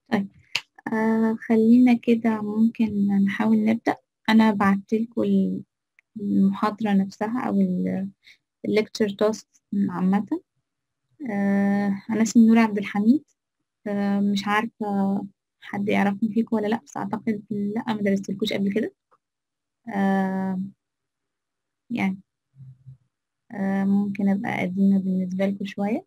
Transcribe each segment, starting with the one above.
طيب آه خلينا كده ممكن نحاول نبدأ أنا بعتلكوا المحاضرة نفسها أو الليكتشر تاسك عامة آه أنا اسمي نور عبد الحميد آه مش عارفة حد يعرفني فيكم ولا لأ بس أعتقد لأ ما درستلكوش قبل كده آه يعني آه ممكن أبقى قديمة بالنسبة لكم شوية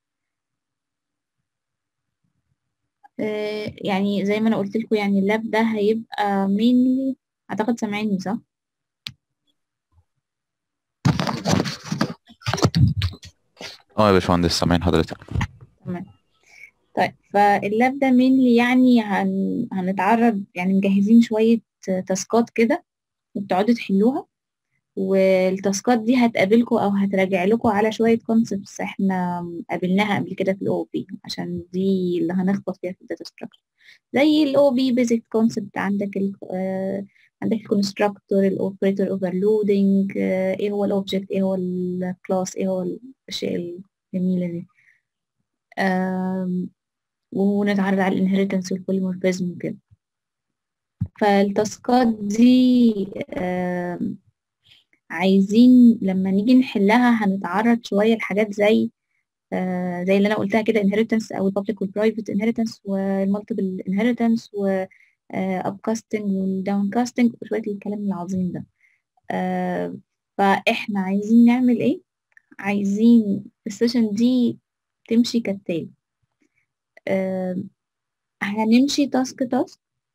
آه يعني زي ما أنا قلت لكم يعني اللاب ده هيبقى mainly أعتقد سامعيني صح؟ اه يا باشمهندس سامعين حضرتك تمام طيب فاللاب ده mainly يعني هن... هنتعرض يعني مجهزين شوية تاسكات كده وبتقعدوا تحلوها والتاسكات دي هتقابلكم او هتراجع لكم على شويه كونسبتس احنا قابلناها قبل كده في الاو بي عشان دي اللي هنخبط فيها في الداتا ستراكشر زي الاو بي بيزك كونسبت عندك ال آه عندك الكونستراكتور الاوبريتور اوفرلودنج ايه هو الاوبجكت ايه هو الكلاس ايه هو الاشياء الجميله دي ونتعرض على الانهيرتنس والبوليمورفيزم وكده فالتاسكات دي عايزين لما نيجي نحلها هنتعرض شوية لحاجات زي آه زي اللي انا قلتها كده inheritance او البابليك والبرايفت inheritance والمالتيبل inheritance و upcasting والداونكاستنج وشوية الكلام العظيم ده آه فاحنا عايزين نعمل ايه عايزين السيشن دي تمشي كالتالي آه هنمشي تاسك تاسك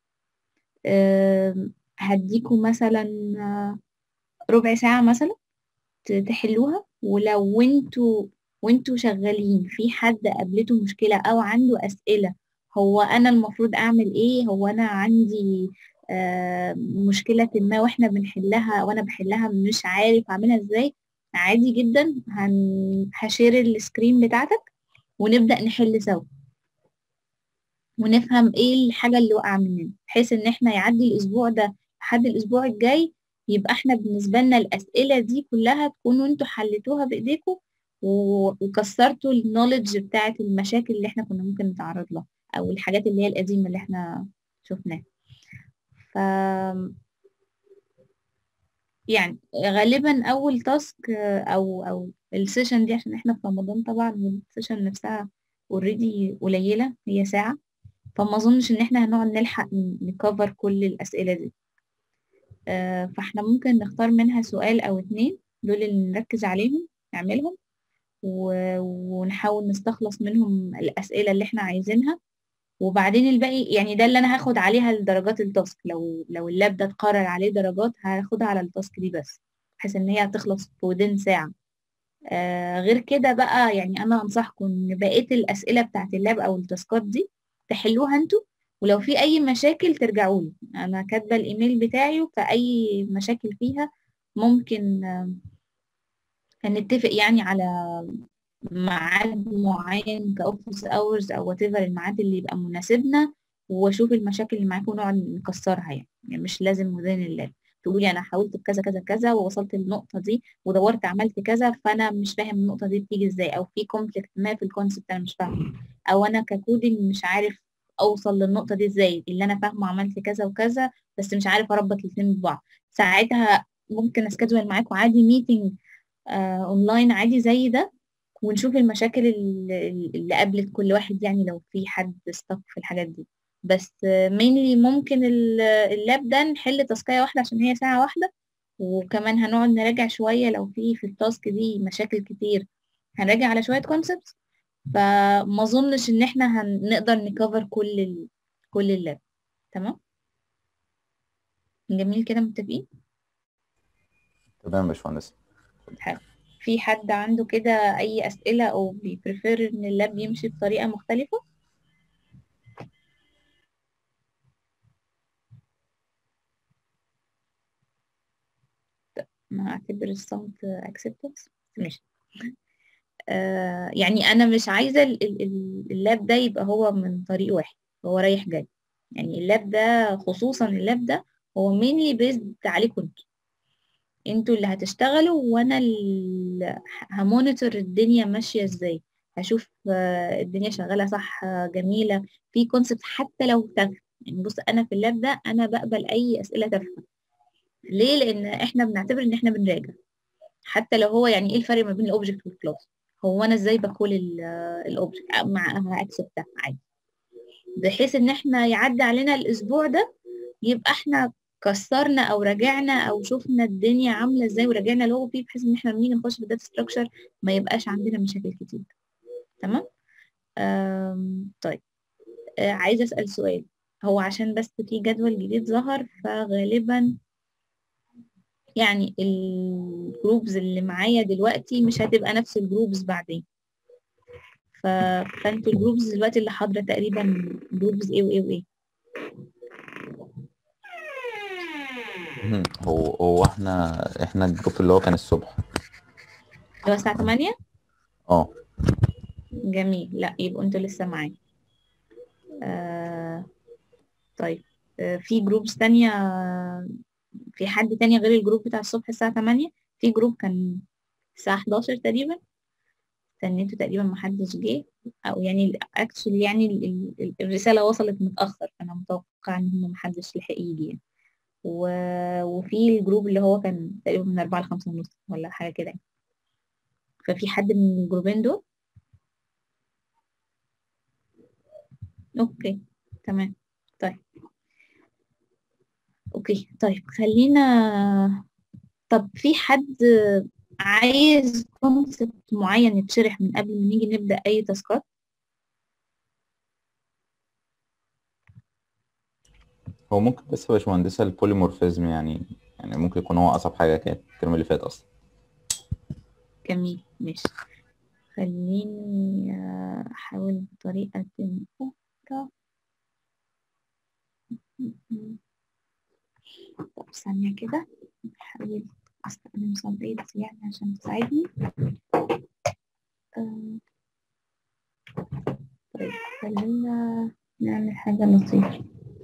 آه هديكم مثلا ربع ساعة مثلا تحلوها ولو انتوا وانتوا شغالين في حد قابلته مشكلة او عنده اسئلة هو انا المفروض اعمل ايه هو انا عندي آه مشكلة ما واحنا بنحلها وانا بحلها مش عارف اعملها ازاي عادي جدا هن... هشير السكرين بتاعتك ونبدأ نحل سوا ونفهم ايه الحاجة اللي وقع مننا بحيث ان احنا يعدي الاسبوع ده لحد الاسبوع الجاي يبقى احنا بالنسبة لنا الأسئلة دي كلها تكونوا انتوا حلتوها بإيديكم وكسرتوا النولج بتاعت المشاكل اللي احنا كنا ممكن نتعرض لها أو الحاجات اللي هي القديمة اللي احنا شفناها ف يعني غالبا أول تاسك أو أو السيشن دي عشان احنا في رمضان طبعا والسيشن نفسها اوريدي قليلة هي ساعة فما اظنش ان احنا هنقعد نلحق نكفر كل الأسئلة دي آه فاحنا ممكن نختار منها سؤال او اتنين دول اللي نركز عليهم نعملهم ونحاول نستخلص منهم الاسئله اللي احنا عايزينها وبعدين الباقي يعني ده اللي انا هاخد عليها الدرجات التاسك لو لو اللاب ده اتقرر عليه درجات هاخدها على التاسك دي بس بحيث ان هي هتخلص في ودين ساعه آه غير كده بقى يعني انا انصحكم ان بقيه الاسئله بتاعت اللاب او التاسكات دي تحلوها انتوا ولو في اي مشاكل ترجعوا لي انا كاتبه الايميل بتاعي فاي مشاكل فيها ممكن نتفق يعني على ميعاد معين كاوفيس اورز او وات ايفر الميعاد اللي يبقى مناسبنا واشوف المشاكل اللي معاكم ونقعد نكسرها يعني. يعني مش لازم وزين اللاب تقولي انا حاولت بكذا كذا كذا ووصلت للنقطه دي ودورت عملت كذا فانا مش فاهم النقطه دي بتيجي ازاي او في كونفليكت ما في الكونسبت انا مش فاهمه او انا ككودنج مش عارف اوصل للنقطه دي ازاي اللي انا فاهمه عملت كذا وكذا بس مش عارف اربط الاثنين ببعض ساعتها ممكن اسكادول معاكم عادي ميتنج آه اونلاين عادي زي ده ونشوف المشاكل اللي, اللي قابلت كل واحد يعني لو في حد استك في الحاجات دي بس مينلي ممكن اللاب ده نحل تاسكايه واحده عشان هي ساعه واحده وكمان هنقعد نراجع شويه لو في في التاسك دي مشاكل كتير هنراجع على شويه كونسبتس فما اظنش ان احنا هنقدر نكفر كل ال... كل اللاب تمام جميل كده متفقين تمام يا باشمهندس حلو في حد عنده كده اي اسئله او بيبريفير ان اللاب يمشي بطريقه مختلفه انا هعتبر الصمت اكسبتنس ماشي آه يعني انا مش عايزه اللاب ده يبقى هو من طريق واحد هو رايح جاي يعني اللاب ده خصوصا اللاب ده هو مينلي بيزد عليكم انتوا انتوا اللي هتشتغلوا وانا اللي همونيتور الدنيا ماشيه ازاي هشوف آه، الدنيا شغالة صح آه، جميلة في كونسبت حتى لو تافهة يعني بص أنا في اللاب ده أنا بقبل أي أسئلة تافهة ليه؟ لأن إحنا بنعتبر إن إحنا بنراجع حتى لو هو يعني إيه الفرق ما بين الأوبجكت والكلاس هو أنا إزاي بكول الأوبجكت مع أكسبتها عادي بحيث إن إحنا يعدي علينا الأسبوع ده يبقى إحنا كسرنا او راجعنا او شفنا الدنيا عامله ازاي وراجعنا اللي هو فيه بحيث ان احنا لما نيجي نخش في الداتا ستراكشر ما يبقاش عندنا مشاكل كتير تمام آم، طيب آه، عايزه اسال سؤال هو عشان بس في جدول جديد ظهر فغالبا يعني الجروبز اللي معايا دلوقتي مش هتبقى نفس الجروبز بعدين ف... فانتوا الجروبز دلوقتي اللي حاضره تقريبا جروبز ايه وايه وايه مهم. هو هو احنا احنا الجروب اللي هو كان الصبح اللي هو الساعه 8 اه جميل لا يبقوا انتوا لسه معايا آه طيب آه في جروبس تانية في حد تاني غير الجروب بتاع الصبح الساعة 8 في جروب كان الساعة 11 تقريبا استنيته تقريبا محدش جه او يعني اكشلي يعني ال- ال- ال- الرسالة وصلت متأخر انا متوقع ان هم محدش لحق يجي يعني و... وفي الجروب اللي هو كان تقريبا من 4 ل 5 ونص ولا حاجة كده يعني. ففي حد من الجروبين دول اوكي تمام طيب اوكي طيب خلينا طب في حد عايز كونسبت معين يتشرح من قبل ما نيجي نبدأ أي تاسكات هو ممكن بس يا باشمهندسة البوليمورفيزم يعني يعني ممكن يكون هو أصعب حاجة كانت الترم اللي فات أصلا جميل ماشي خليني آه، أحاول بطريقة أخرى طب ثانية كده أحاول أستخدم صديقتي يعني عشان تساعدني آه، طيب خلينا نعمل حاجة لطيفة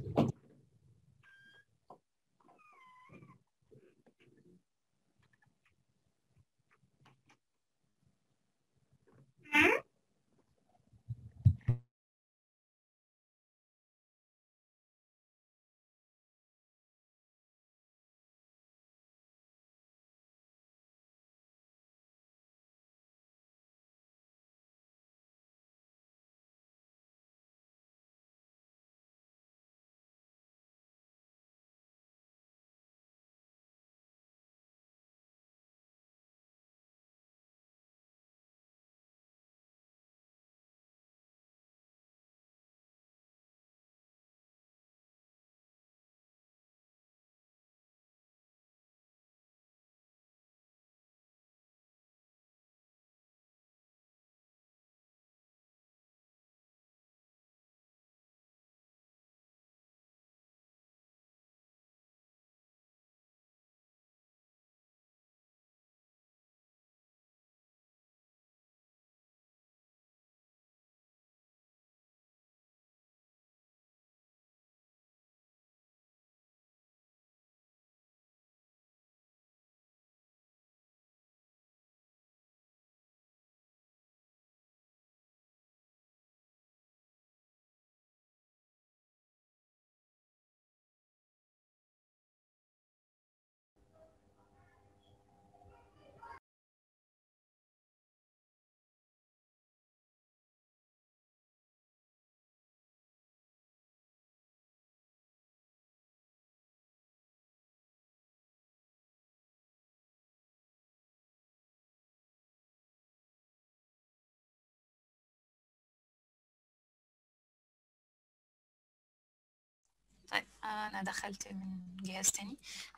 طيب انا دخلت من جهاز تاني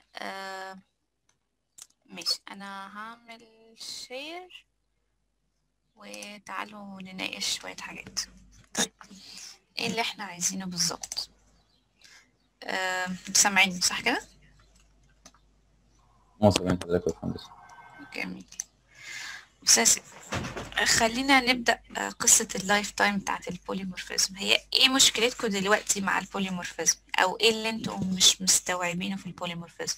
آه ماشي انا هعمل شير وتعالوا نناقش شوية حاجات طيب ايه اللي احنا عايزينه بالظبط آه سامعيني صح كده اه سامعين حضرتك يا باشمهندس جميل بس يا سيدي، خلينا نبدأ آه، قصة اللايف تايم بتاعت البوليمورفيزم هي ايه مشكلتكم دلوقتي مع البوليمورفيزم او ايه اللي انتم مش مستوعبينه في البوليمورفيزم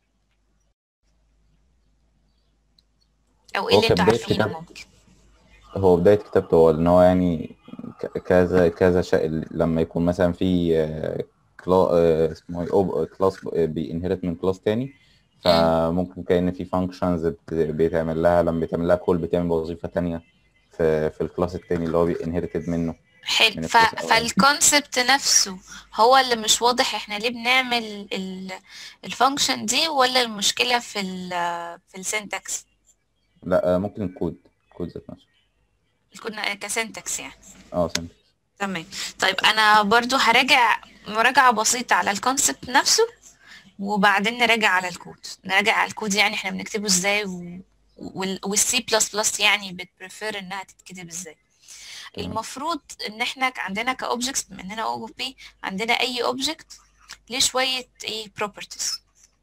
او ايه هو اللي انتوا كبداية عارفينه كده ممكن هو بداية كتابته هو ان هو يعني ك- كذا كذا شيء لما يكون مثلا في آه، كلا آه، اسمه ايه أوب- كلاس بينهرت من كلاس تاني فممكن كأن في فانكشنز بيتعمل لها لما بيتعمل لها كول بتعمل وظيفة تانية في في الكلاس التاني اللي هو بينهرتد منه حلو من ف... الكلاس الأولاني فالكونسبت نفسه هو اللي مش واضح احنا ليه بنعمل ال... الفانكشن دي ولا المشكلة في ال... في السنتكس لا آه، ممكن الكود الكود ذات نفسه كنا كسنتكس يعني اه سنت تمام طيب انا برضو هراجع مراجعة بسيطة على الكونسبت نفسه وبعدين نراجع على الكود نراجع على الكود يعني احنا بنكتبه ازاي و... والسي بلس بلس يعني بتبريفير انها تتكتب ازاي تمام المفروض ان احنا ك- عندنا كاوبجكتس بما اننا او بي عندنا اي اوبجكت ليه شويه ايه properties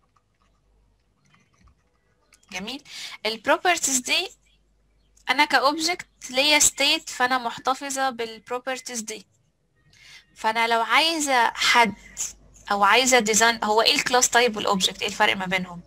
جميل البروبرتيز دي انا كاوبجكت ليا ستيت فانا محتفظه بالبروبرتيز دي فانا لو عايزه حد او عايزه ديزاين هو ايه الكلاس تايب والاوبجكت ايه الفرق ما بينهم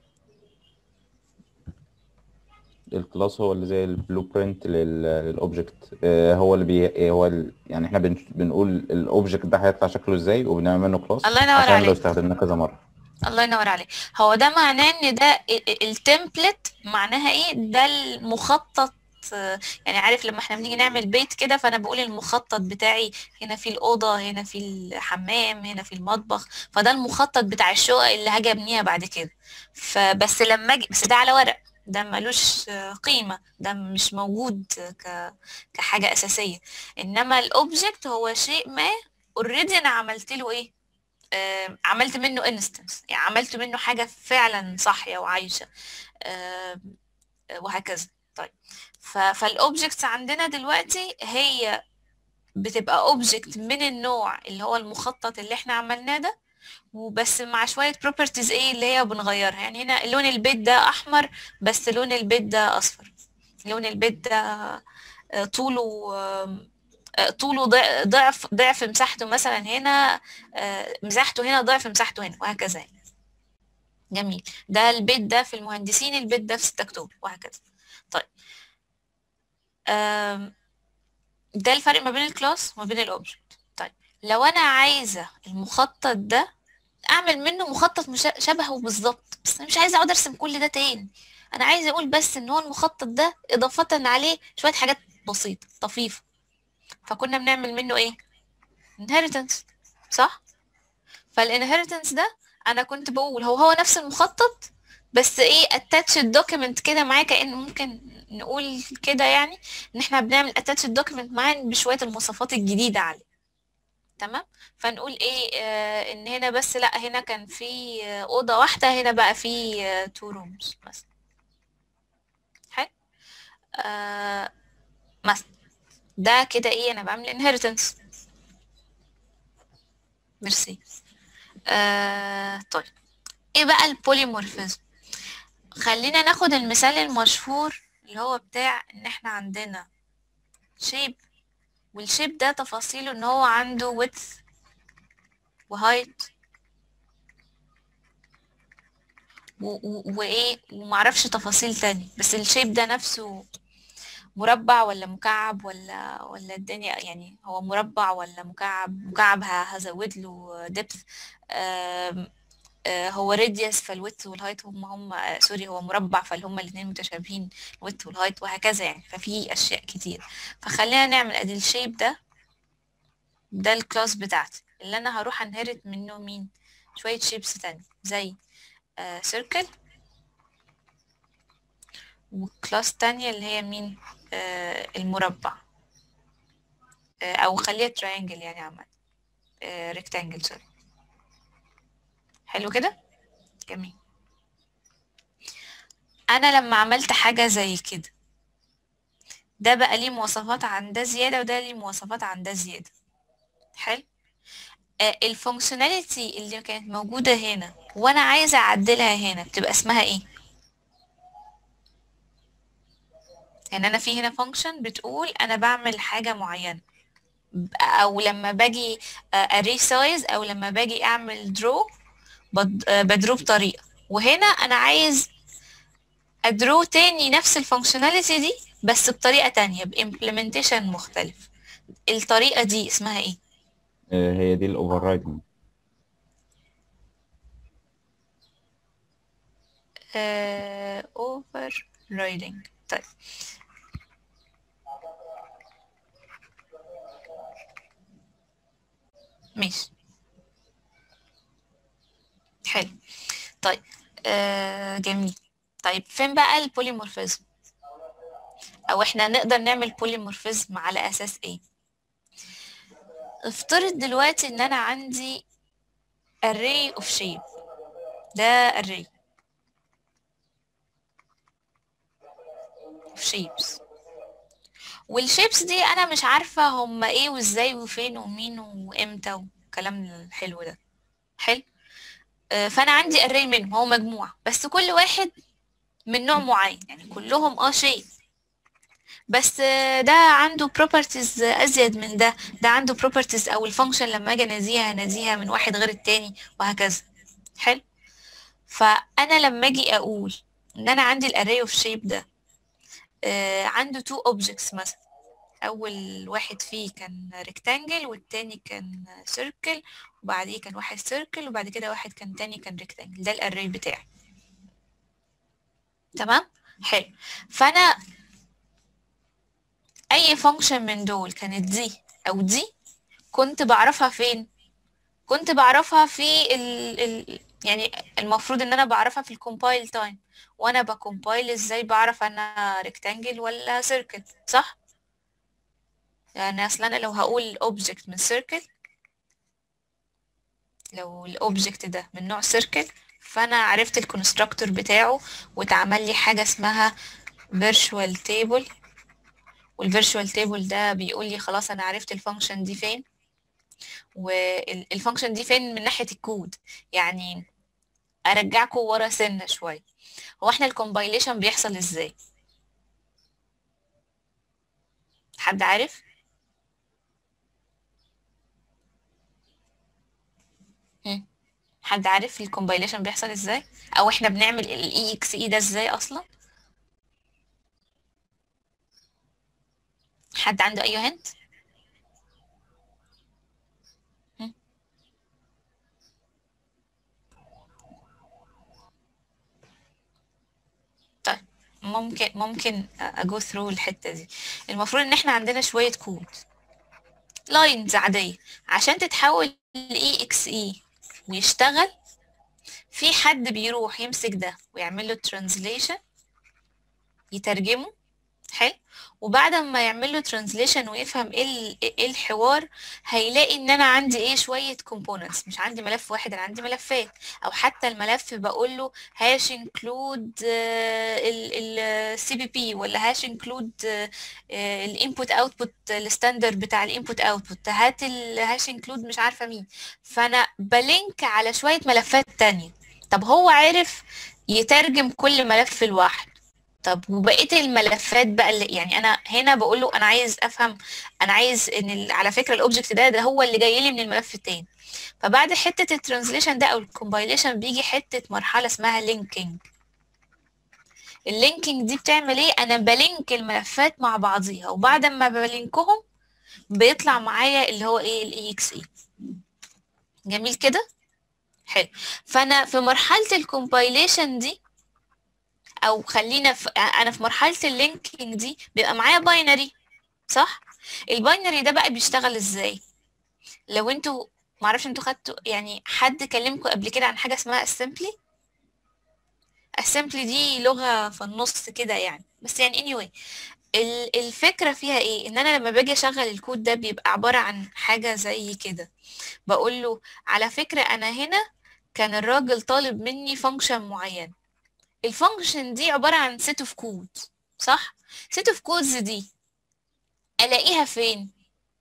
الكلاس هو اللي زي البلو برنت للاوبجكت هو اللي بي هو ال... يعني احنا بن... بنقول الاوبجكت ده هيطلع شكله ازاي وبنعمل منه كلاس الله ينور عشان لو عليك استخدمناه كذا مره الله ينور عليك هو ده معناه ان ده التمبلت معناها ايه ده المخطط آه، يعني عارف لما احنا بنيجي نعمل بيت كده فانا بقول المخطط بتاعي هنا في الأوضة هنا في الحمام هنا في المطبخ فده المخطط بتاع الشقق اللي هاجي ابنيها بعد كده فبس لما اجي بس ده على ورق ده ملوش آه، قيمة ده مش موجود ك... كحاجة أساسية إنما الأوبجكت هو شيء ما اوريدي أنا عملت له إيه آه، عملت منه انستنس يعني عملت منه حاجة فعلا صاحية وعايشة آه، وهكذا طيب فالاوبجكتس عندنا دلوقتي هي بتبقى اوبجكت من النوع اللي هو المخطط اللي احنا عملناه ده وبس مع شوية properties ايه اللي هي بنغيرها يعني هنا لون البيت ده احمر بس لون البيت ده اصفر لون البيت ده آه، طوله آم، آه، طوله ضع- ضعف ضعف مساحته مثلا هنا آه، مساحته هنا ضعف مساحته هنا وهكذا يعني. جميل ده البيت ده في المهندسين البيت ده في 6 اكتوبر وهكذا طيب آم، ده الفرق ما بين الكلاس وما بين الاوبجكت طيب لو انا عايزه المخطط ده اعمل منه مخطط مش شبهه بالظبط بس انا مش عايزه اقعد ارسم كل ده تاني انا عايزه اقول بس ان هو المخطط ده اضافه عليه شويه حاجات بسيطه طفيفه فكنا بنعمل منه ايه inheritance صح فالinheritance ده انا كنت بقول هو هو نفس المخطط بس ايه attach الدوكيمنت كده معاه كأن ممكن نقول كده يعني ان احنا بنعمل attach الدوكيمنت معاه بشوية المواصفات الجديدة عليه تمام فنقول ايه آه ان هنا بس لا هنا كان في آه، أوضة واحدة هنا بقى في آه two rooms مثلا حلو آه مثلا ده كده ايه انا بعمل inheritance ميرسي آه طيب ايه بقى البوليمورفيزم خلينا ناخد المثال المشهور اللي هو بتاع ان احنا عندنا شيب والشيب ده تفاصيله ان هو عنده width وهايت وايه ومعرفش تفاصيل تاني بس الشيب ده نفسه مربع ولا مكعب ولا ولا الدنيا يعني هو مربع ولا مكعب مكعب ه- هزود له دبث هو راديوس فالويدث والهايت هم هم آه، سوري هو مربع فاللي هم الاثنين متشابهين الويدث والهايت وهكذا يعني ففي اشياء كتير فخلينا نعمل ادي الشيب ده ده الكلاس بتاعتي اللي انا هروح انهرت منه مين شوية شيبس تاني زي سيركل وكلاس تانية اللي هي مين آه المربع آه او خليها تراينجل يعني عامة ريكتانجل سوري حلو كده جميل انا لما عملت حاجة زي كده ده بقى ليه مواصفات عن ده زيادة وده ليه مواصفات عن ده زيادة حلو آه الفونكشناليتي اللي كانت موجودة هنا وانا عايزة اعدلها هنا بتبقى اسمها ايه يعني انا في هنا فانكشن بتقول انا بعمل حاجة معينة او لما باجي اري سايز او لما باجي اعمل درو بدرو بطريقة وهنا انا عايز ادرو تاني نفس الفانكشناليتي دي بس بطريقة تانية بإمبلمنتيشن مختلف الطريقة دي اسمها ايه؟ آه، هي دي الاوفر رايدنج اوفر رايدنج طيب ماشي حلو طيب آه جميل طيب فين بقى البوليمورفيزم او احنا نقدر نعمل بوليمورفيزم على اساس ايه افترض دلوقتي ان انا عندي array of shape ده array of shapes والشيبس دي انا مش عارفة هما ايه وازاي وفين ومين وامتى والكلام الحلو ده حلو آه، فانا عندي array منهم هو مجموعة بس كل واحد من نوع معين يعني كلهم اه شيء بس آه، ده عنده properties ازيد من ده ده عنده properties او الفانكشن لما اجي اناديها هناديها من واحد غير التاني وهكذا حلو فانا لما اجي اقول ان انا عندي الاري اوف شيب ده آه، عنده two objects مثلا اول واحد فيه كان rectangle والتاني كان circle وبعديه كان واحد circle وبعد كده واحد كان تاني كان rectangle ده الاري بتاعي تمام حلو فانا اي فانكشن من دول كانت دي او دي كنت بعرفها فين كنت بعرفها في ال ال يعني المفروض ان انا بعرفها في الكومبايل تايم وانا بكومبايل ازاي بعرف انا ريكتانجل ولا سيركل صح يعني اصلا انا لو هقول اوبجكت من سيركل لو الاوبجكت ده من نوع سيركل فانا عرفت الكونستراكتور بتاعه واتعمل لي حاجه اسمها فيرتشوال تيبل والفيرتشوال تيبل ده بيقول لي خلاص انا عرفت الفانكشن دي فين والفانكشن دي فين من ناحيه الكود يعني ارجعكم ورا سنه شويه هو احنا الكومبايليشن بيحصل ازاي حد عارف هم؟ حد عارف الكومبايليشن بيحصل ازاي او احنا بنعمل الاي اكس اي ده ازاي اصلا حد عنده اي هنت طيب ممكن ممكن اجو ثرو الحته دي المفروض ان احنا عندنا شويه كود لاينز عاديه عشان تتحول لاي اكس اي ويشتغل في حد بيروح يمسك ده ويعمل له ترانزليشن يترجمه حلو وبعد ما يعمل له ترانزليشن ويفهم ايه ال- ايه الحوار هيلاقي ان انا عندي ايه شويه كومبوننتس مش عندي ملف واحد انا عندي ملفات او حتى الملف بقول له هاش انكلود السي بي بي ولا هاش انكلود الانبوت اوتبوت الستاندرد بتاع الانبوت اوتبوت هات الهاش انكلود مش عارفه مين فانا بلينك على شويه ملفات تانية طب هو عارف يترجم كل ملف لوحده طب وبقيه الملفات بقى اللي يعني انا هنا بقول له انا عايز افهم انا عايز ان ال- على فكره الاوبجكت ده ده هو اللي جاي لي من الملف التاني فبعد حته الترانزليشن ده او الكومبايليشن بيجي حته مرحله اسمها لينكينج اللينكينج دي بتعمل ايه انا بلينك الملفات مع بعضيها وبعد ما بلينكهم بيطلع معايا اللي هو ايه الاي اكس اي جميل كده حلو فانا في مرحله الكومبايليشن دي او خلينا في انا في مرحله اللينكينج دي بيبقى معايا باينري صح الباينري ده بقى بيشتغل ازاي لو انتوا معرفش انتوا خدتوا يعني حد كلمكم قبل كده عن حاجه اسمها assembly assembly دي لغه في النص كده يعني بس يعني anyway ال- الفكره فيها ايه ان انا لما باجي اشغل الكود ده بيبقى عباره عن حاجه زي كده بقول له على فكره انا هنا كان الراجل طالب مني فانكشن معين الفانكشن دي عبارة عن set of codes صح؟ set of codes دي ألاقيها فين؟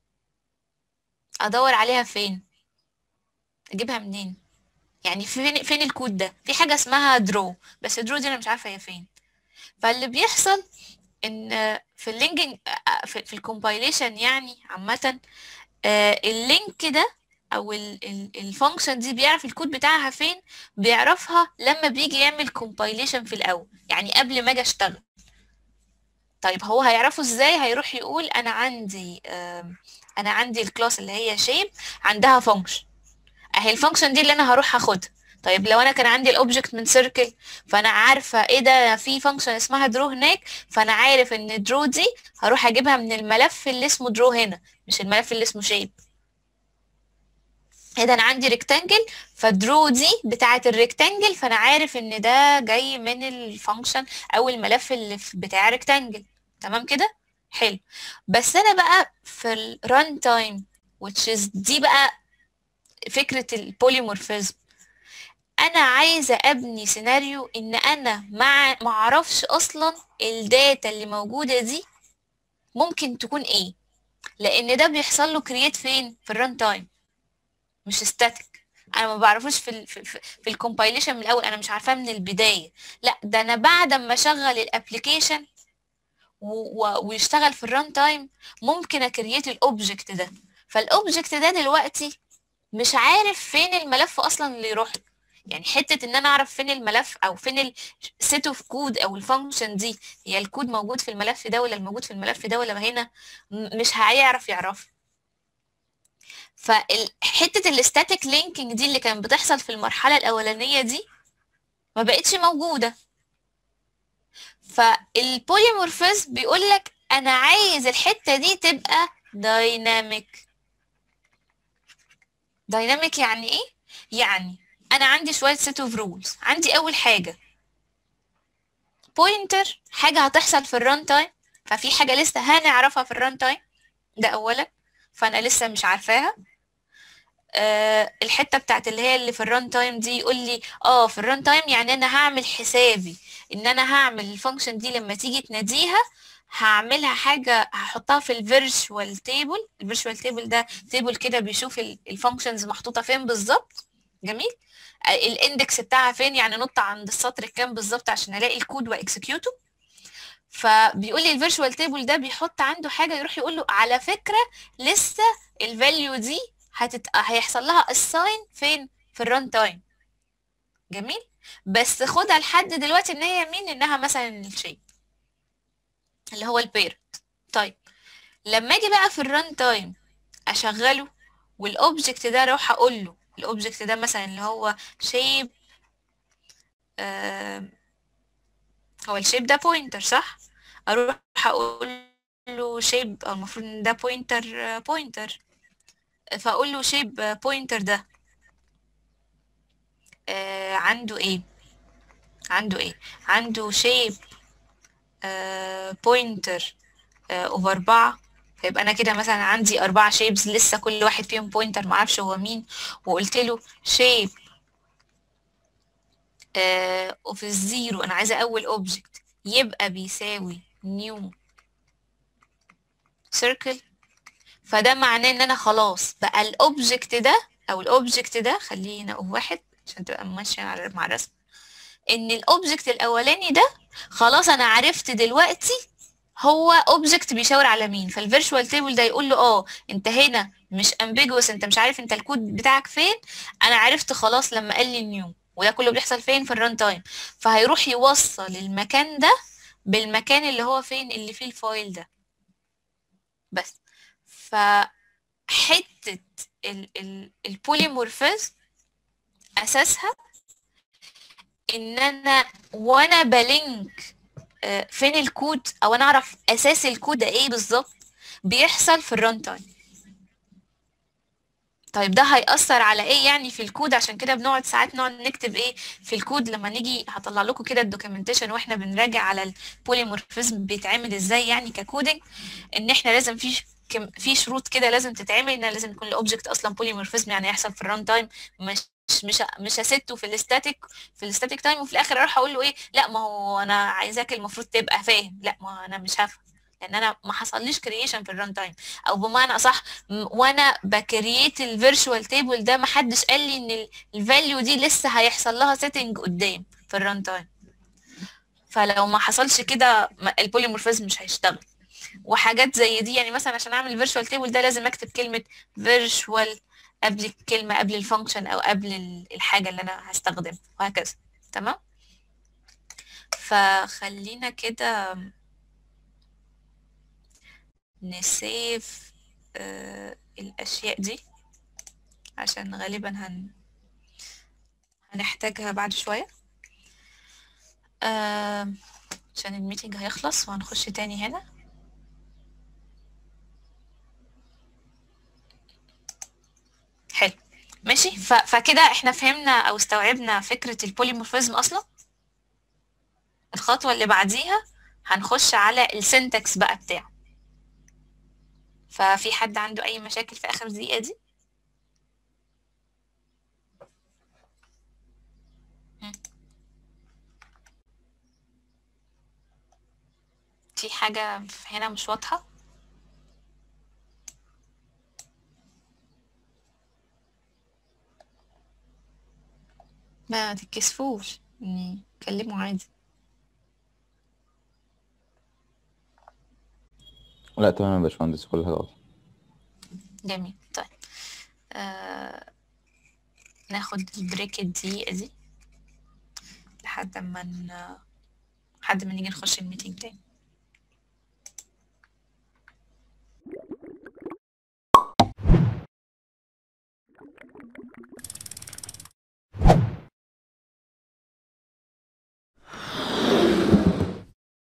أدور عليها فين؟ أجيبها منين؟ يعني فين فين الكود ده؟ في حاجة اسمها draw بس draw دي أنا مش عارفة هي فين فاللي بيحصل إن في اللينكينج في, في الكومبايليشن يعني عامة آه، اللينك ده او الفانكشن دي بيعرف الكود بتاعها فين بيعرفها لما بيجي يعمل كومبايليشن في الاول يعني قبل ما اجي اشتغل طيب هو هيعرفه ازاي هيروح يقول انا عندي آم، انا عندي الكلاس اللي هي شيب عندها فانكشن اهي الفانكشن دي اللي انا هروح اخدها طيب لو انا كان عندي الاوبجكت من سيركل فانا عارفه ايه ده في فانكشن اسمها درو هناك فانا عارف ان درو دي هروح اجيبها من الملف اللي اسمه درو هنا مش الملف اللي اسمه شيب ايه ده انا عندي ريكتانجل فدرو دي بتاعه الريكتانجل فانا عارف ان ده جاي من الفانكشن او الملف اللي في- بتاع ريكتانجل تمام كده حلو بس انا بقى في الران تايم which is دي بقى فكرة البوليمورفيزم انا عايزة ابني سيناريو ان انا مع معرفش اصلا الداتا اللي موجودة دي ممكن تكون ايه لان ده بيحصل له كرييت فين في الران تايم مش ستاتيك انا ما بعرفوش في ال في, في, في الكومبايليشن من الاول انا مش عارفاه من البدايه لا ده انا بعد ما اشغل الابلكيشن ويشتغل في الران تايم ممكن اكريت الاوبجكت ده فالاوبجكت ده دلوقتي مش عارف فين الملف اصلا اللي يروح له. يعني حته ان انا اعرف فين الملف او فين السيت اوف كود او الفانكشن دي هي الكود موجود في الملف ده ولا الموجود في الملف ده ولا هنا م- مش هيعرف يعرفه فحته الاستاتيك لينكينج دي اللي كانت بتحصل في المرحله الاولانيه دي ما بقتش موجوده فالبوليمورفيزم بيقول لك انا عايز الحته دي تبقى دايناميك دايناميك يعني ايه يعني انا عندي شويه سيت اوف رولز عندي اول حاجه بوينتر حاجه هتحصل في الران تايم ففي حاجه لسه هنعرفها في الران تايم ده اولا فانا لسه مش عارفاها أه الحته بتاعت اللي هي اللي في الران تايم دي يقول لي اه في الران تايم يعني انا هعمل حسابي ان انا هعمل الفانكشن دي لما تيجي تناديها هعملها حاجه هحطها في الفيرتشوال تيبل الفيرتشوال تيبل ده تيبل كده بيشوف الفانكشنز محطوطه فين بالظبط جميل آه، الاندكس بتاعها فين يعني نط عند السطر الكام بالظبط عشان الاقي الكود واكسكيوته فبيقول لي الفيرتشوال تيبل ده بيحط عنده حاجه يروح يقول له على فكره لسه الفاليو دي هتت... هيحصل لها assign فين في الران تايم جميل بس خدها لحد دلوقتي ان هي مين انها مثلا الشيب اللي هو البيرنت طيب لما اجي بقى في الران تايم اشغله والاوبجكت ده اروح اقول له الاوبجكت ده مثلا اللي هو شيب آه هو الشيب ده بوينتر صح اروح اقول له شيب او المفروض ان ده بوينتر بوينتر فاقول له شيب بوينتر ده آه عنده ايه عنده ايه عنده شيب بوينتر اوفر اربعة فيبقى انا كده مثلا عندي اربعة شيبز لسه كل واحد فيهم بوينتر معرفش هو مين وقلت له شيب اوف الزيرو انا عايزه اول اوبجكت يبقى بيساوي نيو سيركل فده معناه ان انا خلاص بقى الاوبجكت ده او الاوبجكت ده خلينا اقول واحد عشان تبقى ماشيه على- مع الرسم ان الاوبجكت الاولاني ده خلاص انا عرفت دلوقتي هو اوبجكت بيشاور على مين فالفيرتشوال تيبل ده يقول له اه انت هنا مش امبيجوس انت مش عارف انت الكود بتاعك فين انا عرفت خلاص لما قال لي نيو وده كله بيحصل فين في الران تايم فهيروح يوصل المكان ده بالمكان اللي هو فين اللي فيه الفايل ده بس فحتة ال ال البوليمورفيزم أساسها إن أنا وأنا بلينك آه، فين الكود أو أنا أعرف أساس الكود ده إيه بالظبط بيحصل في الران تايم طيب ده هيأثر على ايه يعني في الكود عشان كده بنقعد ساعات نقعد نكتب ايه في الكود لما نيجي هطلع لكم كده الدوكيومنتيشن واحنا بنراجع على البوليمورفيزم بيتعمل ازاي يعني ككودنج ان احنا لازم في كم- في شروط كده لازم تتعمل ان لازم يكون الاوبجكت اصلا بوليمورفيزم يعني يحصل في الران تايم مش مش مش هسته في الاستاتيك في الاستاتيك تايم وفي الاخر اروح اقول له ايه لا ما هو انا عايزاك المفروض تبقى فاهم لا ما انا مش هفهم لان انا ما حصليش كرييشن في الران تايم او بمعنى اصح م- وانا بكرييت الفيرتشوال تيبل ده ما حدش قال لي ان الفاليو دي لسه هيحصل لها سيتنج قدام في الران تايم فلو ما حصلش كده ما- البوليمورفيزم مش هيشتغل وحاجات زي دي يعني مثلا عشان اعمل الفيرتشوال تيبل ده لازم اكتب كلمه فيرتشوال قبل الكلمه قبل الفانكشن او قبل ال- الحاجه اللي انا هستخدمها وهكذا تمام فخلينا كده نسيف آه الأشياء دي عشان غالبا هن هنحتاجها بعد شوية آه عشان الميتنج هيخلص وهنخش تاني هنا حلو ماشي ف... فكده احنا فهمنا او استوعبنا فكرة البوليمورفيزم اصلا الخطوة اللي بعديها هنخش على السنتكس بقى بتاعه ففي حد عنده اي مشاكل في اخر دقيقة دي مم. في حاجة هنا مش واضحة ما تتكسفوش يعني كلموا عادي لا تمام يا باشمهندس كل حاجة واضحة جميل طيب آه... ناخد البريك الدقيقة دي لحد ما ن... لحد ما نيجي نخش الميتنج تاني